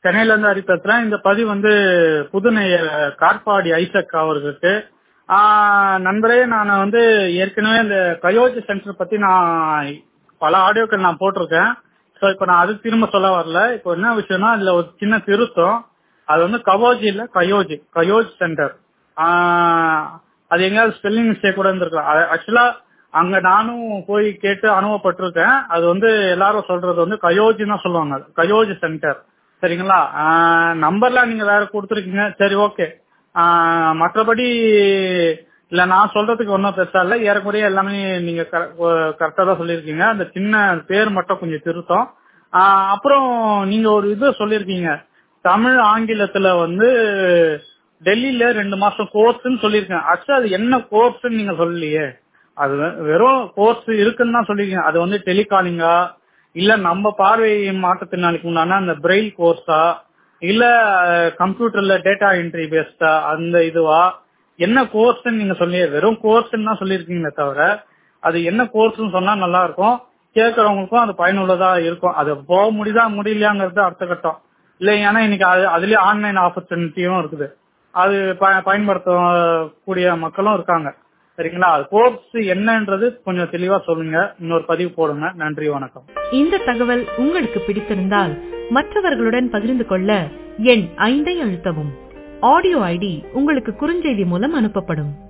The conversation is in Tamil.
சென்னையில இருந்து ஹரி பேசுறேன் இந்த பதிவு வந்து புதுநெய்யர் காட்பாடி ஐசக் அவர்களுக்கு ஆஹ் நண்பரே நான் வந்து ஏற்கனவே இந்த கயோஜி சென்டர் பத்தி நான் பல ஆடியோக்கள் நான் போட்டிருக்கேன் ஸோ இப்போ நான் அது திரும்ப சொல்ல வரல இப்போ என்ன விஷயம்னா அதுல ஒரு சின்ன திருத்தம் அது வந்து கவோஜி இல்ல கயோஜி கயோஜ் சென்டர் அது எங்கேயாவது ஸ்பெல்லிங் மிஸ்டேக் கூட இருந்திருக்கலாம் ஆக்சுவலா அங்க நானும் போய் கேட்டு அனுபவப்பட்டிருக்கேன் அது வந்து எல்லாரும் சொல்றது வந்து கயோஜி தான் சொல்லுவாங்க கயோஜி சென்டர் சரிங்களா நம்பர்லாம் நீங்க வேற கொடுத்துருக்கீங்க சரி ஓகே மற்றபடி இல்ல நான் சொல்றதுக்கு ஒன்றும் பெருசா இல்ல ஏறக்குறைய எல்லாமே நீங்க கரெக்டா தான் சொல்லியிருக்கீங்க அந்த சின்ன பேர் மட்டும் கொஞ்சம் திருத்தம் அப்புறம் நீங்க ஒரு இது சொல்லியிருக்கீங்க தமிழ் ஆங்கிலத்துல வந்து டெல்லியில ரெண்டு மாசம் கோர்ஸ்ன்னு சொல்லியிருக்கேன் ஆக்சுவலா அது என்ன கோர்ஸ்ன்னு நீங்க சொல்லலையே அது வெறும் கோர்ஸ் இருக்குன்னு தான் சொல்லியிருக்கீங்க அது வந்து டெலிகாலிங்கா இல்ல நம்ம பார்வை மாற்றத்தினாலுக்கு உண்டான அந்த பிரெயில் கோர்ஸா இல்ல கம்ப்யூட்டர்ல டேட்டா என்ட்ரி பேஸ்டா அந்த இதுவா என்ன கோர்ஸ்ன்னு நீங்க சொல்லி வெறும் கோர்ஸ்ன்னு தான் சொல்லியிருக்கீங்களே தவிர அது என்ன கோர்ஸ்ன்னு சொன்னா நல்லா இருக்கும் கேட்கறவங்களுக்கும் அது பயனுள்ளதா இருக்கும் அது போக முடியுதா முடியலையாங்கிறது அடுத்த கட்டம் இல்ல ஏன்னா இன்னைக்கு அது அதுலயே ஆன்லைன் ஆப்பர்ச்சுனிட்டியும் இருக்குது அது பயன்படுத்தக்கூடிய மக்களும் இருக்காங்க சரிங்களா கோர்ஸ் என்னன்றது கொஞ்சம் தெளிவா சொல்லுங்க இன்னொரு பதிவு போடுங்க நன்றி வணக்கம் இந்த தகவல் உங்களுக்கு பிடித்திருந்தால் மற்றவர்களுடன் பகிர்ந்து கொள்ள எண் ஐந்தை அழுத்தவும் ஆடியோ ஐடி உங்களுக்கு குறுஞ்செய்தி மூலம் அனுப்பப்படும்